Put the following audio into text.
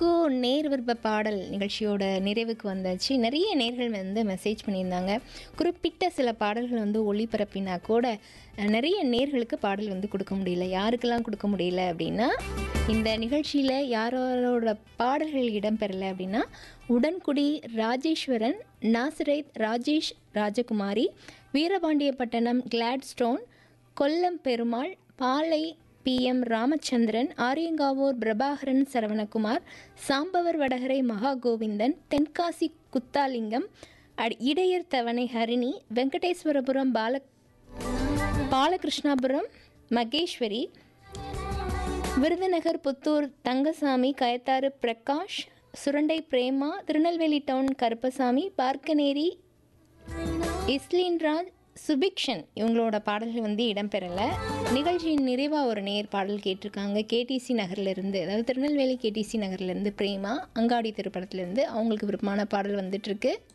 குக்கு நேர் விருப்ப பாடல் நிகழ்ச்சியோட நிறைவுக்கு வந்தாச்சு நிறைய நேர்கள் வந்து மெசேஜ் பண்ணியிருந்தாங்க குறிப்பிட்ட சில பாடல்கள் வந்து ஒளிபரப்பினா கூட அஹ், நிறைய நேர்களுக்கு பாடல் வந்து கொடுக்க முடியல யாருக்கெல்லாம் கொடுக்க முடியல அப்படின்னா இந்த நிகழ்ச்சியில் யாரோட பாடல்கள் இடம்பெறலை அப்படின்னா Udangudi Rajeswaran Nazareth Rajesh Rajakumari Veerapandiyapattanam Gladstone Kollam Perumal Palai P M Ramachandran Ariyankavur Prabhakaran Saravanakumar Sambavar Vadakarai Maha Govindan Tenkasi Kuthalingam அட் இடையர் தவணை ஹரிணி வெங்கடேஸ்வரபுரம் பால பாலகிருஷ்ணாபுரம் மகேஸ்வரி விருதுநகர் புத்தூர் தங்கசாமி கயத்தாறு பிரகாஷ் சுரண்டை பிரேமா திருநெல்வேலி டவுன் கருப்பசாமி பார்க்கநேரி இஸ்லின்ராஜ் சுபிக்ஷன் இவங்களோட பாடல்கள் வந்து இடம்பெறலை நிகழ்ச்சியின் நிறைவாக ஒரு நேர் பாடல் கேட்டிருக்காங்க கேடிசி நகர்லேருந்து அதாவது திருநெல்வேலி கேடிசி நகர்லேருந்து பிரேமா அங்காடி திரைப்படத்துலேருந்து அவங்களுக்கு விருப்பமான பாடல் வந்துட்டுருக்கு